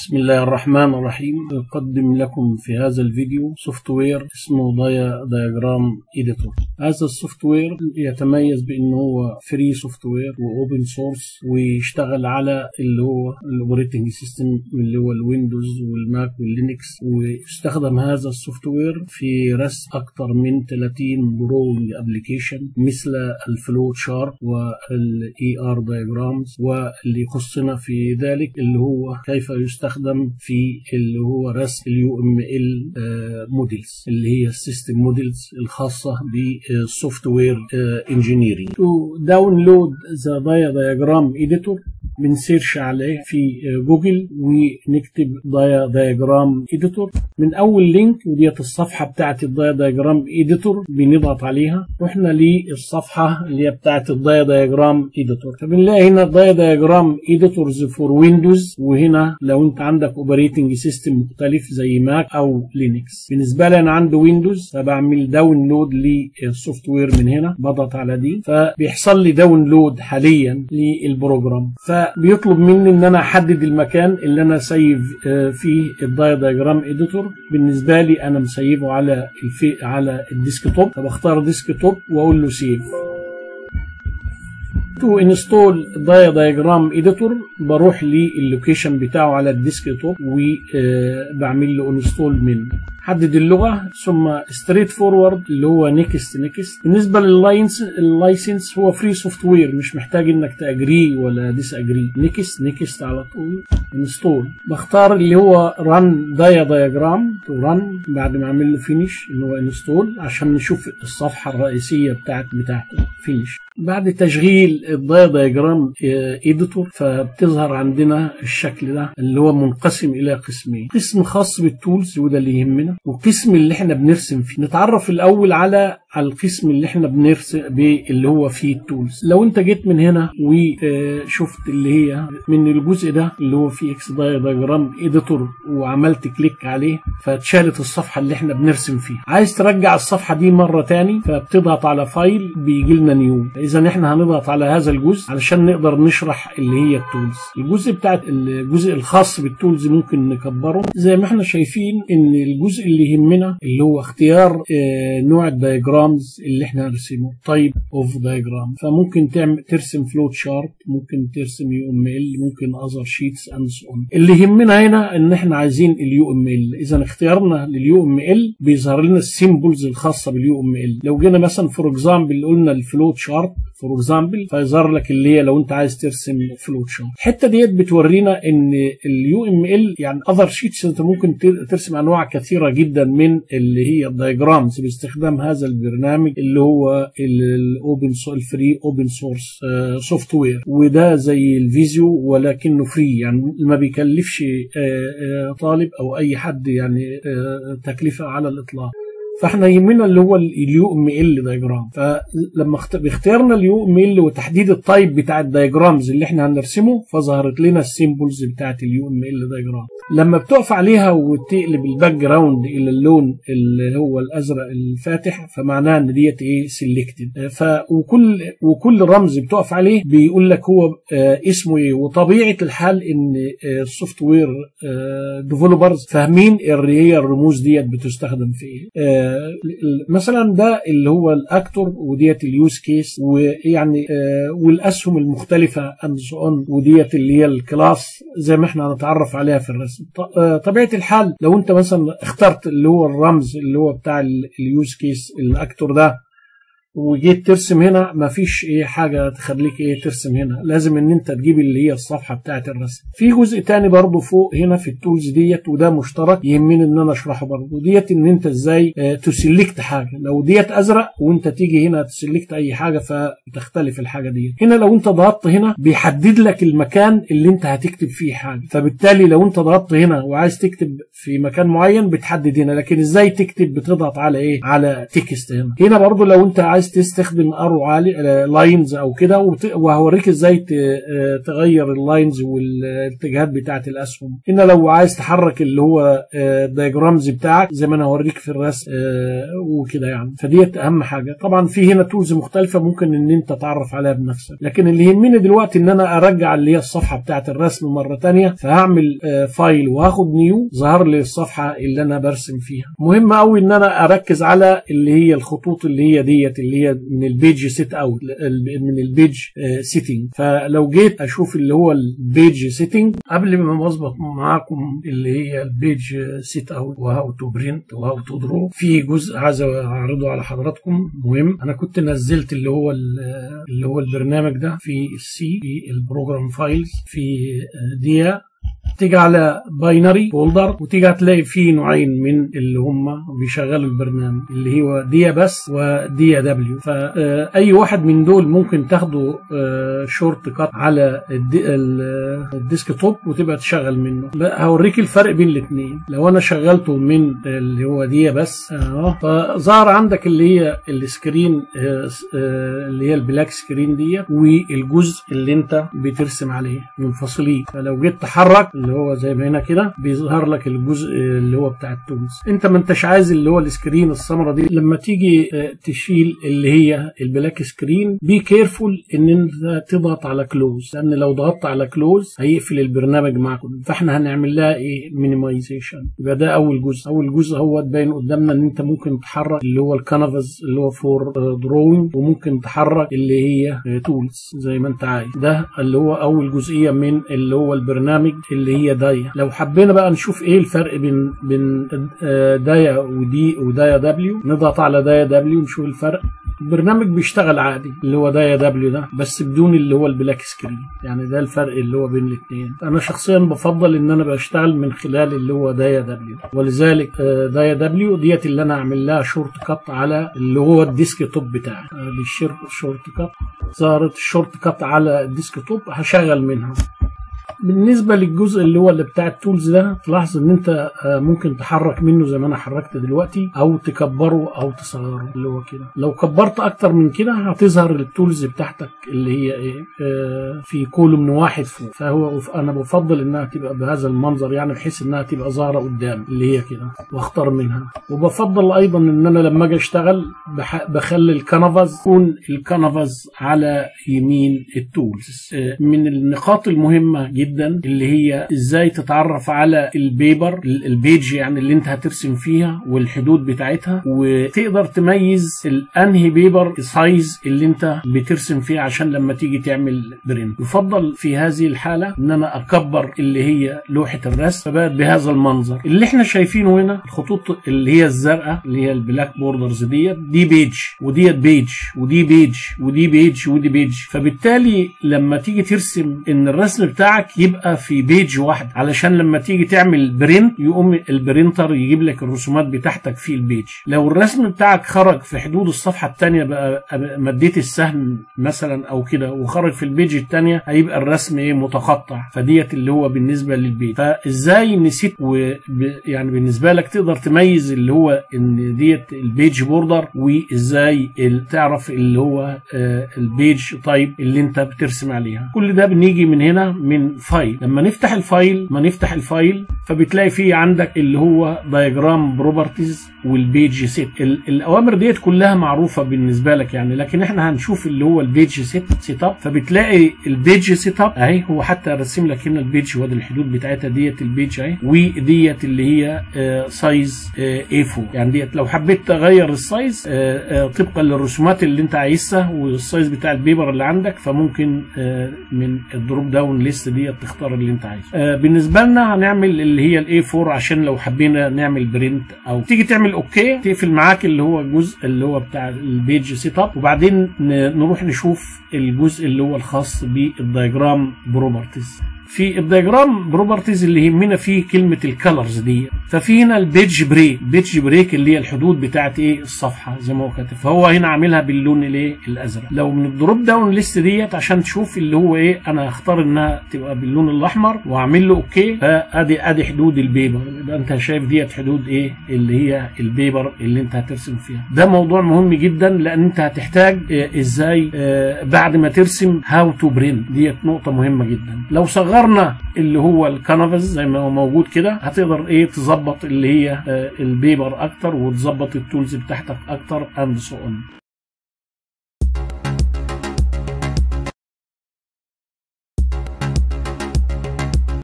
بسم الله الرحمن الرحيم أقدم لكم في هذا الفيديو سوفت وير اسمه دايا دايجرام إديتور هذا السوفت وير يتميز بأنه هو فري سوفت وير وأوبن سورس ويشتغل على اللي هو الأوبريتنج سيستم اللي هو الويندوز والماك واللينكس ويستخدم هذا السوفت وير في رسم أكثر من 30 دروينج أبليكيشن مثل الفلو شارت والاي ار دايجرامز واللي يخصنا في ذلك اللي هو كيف يستخدم في اللي هو رسم اليو ام ال موديلز اللي هي السيستم موديلز الخاصه بالسوفت وير انجينيرنج تو داونلود ذا دايا دايجرام اديتور بنسيرش عليه في جوجل ونكتب دايا دايجرام اديتور من اول لينك وديت الصفحه بتاعت الدايا دايجرام اديتور بنضغط عليها رحنا للصفحه اللي هي بتاعت الدايا دايجرام اديتور فبنلاقي هنا دايا دايجرام اديتورز فور ويندوز وهنا لو انت عندك اوبريتنج سيستم مختلف زي ماك او لينكس بالنسبه لي انا عندي ويندوز فبعمل داونلود للسوفت وير من هنا بضغط على دي فبيحصل لي داونلود حاليا للبروجرام فبيطلب مني ان انا احدد المكان اللي انا سيف فيه الدايا دايجرام اديتور بالنسبه لي انا مسيبه على الفي على الديسك توب فبختار ديسك توب واقول له سيف تو انستول دايا دايجرام اديتور بروح للوكيشن بتاعه على الديسك توب وبعمل له انستول منه حدد اللغه ثم ستريت فورورد اللي هو نيكست نيكست بالنسبه لللاينس اللايسنس هو فري سوفت وير مش محتاج انك تاجري ولا ديس اجري نيكست نيكست على طول انستول بختار اللي هو ران دايا دايجرام تو ران بعد ما اعمل له فينيش اللي هو انستول عشان نشوف الصفحه الرئيسيه بتاعت بتاعته فينيش بعد تشغيل الدايا دايجرام اديتور فبتظهر عندنا الشكل ده اللي هو منقسم الى قسمين قسم خاص بالتولز وده اللي يهمنا وقسم اللي احنا بنرسم فيه نتعرف الاول على على القسم اللي احنا بنرسم اللي هو فيه التولز لو انت جيت من هنا وشفت اللي هي من الجزء ده اللي هو فيه اكس دايا دايجرام اديتور وعملت كليك عليه فاتشالت الصفحه اللي احنا بنرسم فيها عايز ترجع الصفحه دي مره تاني فبتضغط على فايل بيجي لنا نيو اذا احنا هنضغط على هذا الجزء علشان نقدر نشرح اللي هي التولز الجزء بتاع الجزء الخاص بالتولز ممكن نكبره زي ما احنا شايفين ان الجزء اللي يهمنا اللي هو اختيار اه نوع الدايجرامز اللي احنا هنرسمه تايب اوف دايجرام فممكن تعمل ترسم فلوت شارت ممكن ترسم يو ام ال ممكن اذر شيتس اند سو اون اللي يهمنا هنا ان احنا عايزين اليو ام ال اذا اختيارنا لليو ام ال بيظهر لنا السيمبلز الخاصه باليو ام ال لو جينا مثلا فور اكزامبل قلنا الفلوت شارت فور اكزامبل فيظهر لك اللي هي لو انت عايز ترسم فلوت شارت الحته ديت بتورينا ان اليو ام ال يعني اذر شيتس انت ممكن ترسم انواع كثيره جدا من اللي هي الدايجرامز باستخدام هذا البرنامج اللي هو الاوبن الفري اوبن سورس سوفت وير وده زي الفيزيو ولكنه فري يعني ما بيكلفش طالب او اي حد يعني تكلفه على الاطلاق فاحنا يهمنا اللي هو اليو ام ال دايجرام فلما اخترنا اليو ام ال وتحديد التايب بتاع الدايجرامز اللي احنا هنرسمه فظهرت لنا السيمبلز بتاعت اليو ام ال دايجرام لما بتقف عليها وتقلب الباك جراوند الى اللون اللي هو الازرق الفاتح فمعناها ان ديت ايه سيلكتد ف وكل وكل رمز بتقف عليه بيقول لك هو اه اسمه ايه وطبيعه الحال ان اه السوفت وير ديفلوبرز فاهمين اللي هي الرموز ديت بتستخدم في ايه مثلا ده اللي هو الاكتور وديت اليوز كيس ويعني آه والاسهم المختلفه اند اون وديت اللي هي الكلاس زي ما احنا هنتعرف عليها في الرسم آه طبيعه الحال لو انت مثلا اخترت اللي هو الرمز اللي هو بتاع اليوز كيس الاكتور ده وجيت ترسم هنا مفيش ايه حاجه تخليك ايه ترسم هنا لازم ان انت تجيب اللي هي الصفحه بتاعه الرسم في جزء تاني برضو فوق هنا في التولز ديت وده مشترك يهمني ان انا اشرحه برضو ديت ان انت ازاي اه تسلكت حاجه لو ديت ازرق وانت تيجي هنا تسلكت اي حاجه فبتختلف الحاجه ديت هنا لو انت ضغطت هنا بيحدد لك المكان اللي انت هتكتب فيه حاجه فبالتالي لو انت ضغطت هنا وعايز تكتب في مكان معين بتحدد هنا لكن ازاي تكتب بتضغط على ايه على تكست هنا هنا برضو لو انت عايز عايز تستخدم ارو عالي لاينز او كده وت- وهوريك ازاي ت- آه، تغير اللاينز والاتجاهات بتاعه الاسهم هنا لو عايز تحرك اللي هو الدايجرامز بتاعك زي ما انا هوريك في الرسم آه، وكده يعني فديت اهم حاجه طبعا في هنا تولز مختلفه ممكن ان انت تعرف عليها بنفسك لكن اللي يهمني دلوقتي ان انا ارجع اللي هي الصفحه بتاعه الرسم مره تانية فهعمل آه، فايل وهاخد نيو ظهر لي الصفحه اللي انا برسم فيها مهم قوي ان انا اركز على اللي هي الخطوط اللي هي ديت اللي هي من البيج سيت اوت من البيج سيتنج فلو جيت اشوف اللي هو البيج سيتنج قبل ما اظبط معاكم اللي هي البيج سيت اوت وهاو تو برنت وهاو تو درو في جزء عايز اعرضه على حضراتكم مهم انا كنت نزلت اللي هو ال- اللي هو البرنامج ده في السي في البروجرام فايلز في ديا تيجي على باينري فولدر وتيجي هتلاقي فيه نوعين من اللي هم بيشغلوا البرنامج اللي هو ديا بس وديا دبليو فاي واحد من دول ممكن تاخده شورت كات على الدي- ال- الديسك توب وتبقى تشغل منه بقى هوريك الفرق بين الاثنين لو انا شغلته من اللي هو ديا بس اه فظهر عندك اللي هي السكرين آه، آه، اللي هي البلاك سكرين ديت والجزء اللي انت بترسم عليه منفصلين فلو جيت تحرك اللي هو زي ما هنا كده بيظهر لك الجزء اللي هو بتاع التولز انت ما انتش عايز اللي هو السكرين السمراء دي لما تيجي آه، تشيل اللي هي البلاك سكرين بي كيرفول ان انت تضغط على كلوز لان لو ضغطت على كلوز هيقفل البرنامج معاك فاحنا هنعمل لها ايه مينيمايزيشن يبقى ده اول جزء اول جزء هو باين قدامنا ان انت ممكن تحرك اللي هو الكانفاس اللي هو فور دروينج وممكن تحرك اللي هي تولز زي ما انت عايز ده اللي هو اول جزئيه من اللي هو البرنامج اللي هي دايا لو حبينا بقى نشوف ايه الفرق بين بين آه، دايا ودي ودايا دبليو نضغط على دايا دبليو نشوف الفرق البرنامج بيشتغل عادي اللي هو دايا دبليو ده بس بدون اللي هو البلاك سكرين يعني ده الفرق اللي هو بين الاثنين انا شخصيا بفضل ان انا بشتغل من خلال اللي هو دايا دبليو ولذلك آه، دايا دبليو ديت اللي انا اعمل لها شورت كات على اللي هو الديسك توب بتاعي آه، دي الشير- الشورت كات ظهرت الشورت كات على الديسك توب هشغل منها بالنسبة للجزء اللي هو اللي بتاع التولز ده تلاحظ ان انت آه، ممكن تحرك منه زي ما انا حركت دلوقتي او تكبره او تصغره اللي هو كده لو كبرت اكتر من كده هتظهر التولز بتاعتك اللي هي ايه آه، في كولوم واحد فوق فهو انا بفضل انها تبقى بهذا المنظر يعني بحيث انها تبقى ظاهرة قدام اللي هي كده واختار منها وبفضل ايضا ان انا لما اجي اشتغل بح- بخلي الكنفز يكون الكنفز على يمين التولز آه، من النقاط المهمة جدا اللي هي ازاي تتعرف على البيبر ال- البيج يعني اللي انت هترسم فيها والحدود بتاعتها وتقدر تميز الانهي بيبر سايز اللي انت بترسم فيه عشان لما تيجي تعمل برنت يفضل في هذه الحالة ان انا اكبر اللي هي لوحة الرسم فبقت بهذا المنظر اللي احنا شايفينه هنا الخطوط اللي هي الزرقاء اللي هي البلاك بوردرز ديت دي بيج وديت بيج ودي بيج ودي بيج ودي بيج فبالتالي لما تيجي ترسم ان الرسم بتاعك يبقى في بيج واحد علشان لما تيجي تعمل برنت يقوم البرينتر يجيب لك الرسومات بتاعتك في البيج لو الرسم بتاعك خرج في حدود الصفحة الثانية بقى مديت السهم مثلا او كده وخرج في البيج الثانية هيبقى الرسم ايه متقطع فديت اللي هو بالنسبة للبيج فازاي نسيت و يعني بالنسبة لك تقدر تميز اللي هو ان ديت البيج بوردر وازاي ال- تعرف اللي هو آه، البيج تايب اللي انت بترسم عليها كل ده بنيجي من هنا من فايل لما نفتح الفايل ما نفتح الفايل فبتلاقي فيه عندك اللي هو دايجرام بروبرتيز والبيج سيت ال- الاوامر ديت كلها معروفه بالنسبه لك يعني لكن احنا هنشوف اللي هو البيج سيت سيت اب فبتلاقي البيج سيت اب اهي هو حتى رسم لك هنا البيج وادي الحدود بتاعتها ديت البيج اهي وديت اللي هي آه، سايز اي 4 يعني ديت لو حبيت تغير السايز آه، آه، طبقا للرسومات اللي انت عايزها والسايز بتاع البيبر اللي عندك فممكن آه، من الدروب داون ليست ديت تختار اللي انت عايزه آه، بالنسبه لنا هنعمل اللي هي الاي 4 عشان لو حبينا نعمل برنت او تيجي تعمل اوكي تقفل معاك اللي هو الجزء اللي هو بتاع البيج سيت اب وبعدين ن- نروح نشوف الجزء اللي هو الخاص بالدايجرام بروبرتيز في الدياجرام بروبرتيز اللي يهمنا فيه كلمه الكالرز دي ففي هنا البيج بريك بيج بريك اللي هي الحدود بتاعت ايه الصفحه زي ما هو كاتب فهو هنا عاملها باللون الايه الازرق لو من الدروب داون ليست ديت عشان تشوف اللي هو ايه انا هختار انها تبقى باللون الاحمر واعمل له اوكي فادي ادي حدود البيبر يبقى انت شايف ديت حدود ايه اللي هي البيبر اللي انت هترسم فيها ده موضوع مهم جدا لان انت هتحتاج آه ازاي آه بعد ما ترسم هاو تو برين ديت نقطه مهمه جدا لو صغرنا اللي هو الكانفاس زي ما هو موجود كده هتقدر ايه تظبط اللي هي آه البيبر اكتر وتظبط التولز بتاعتك اكتر اند سو اون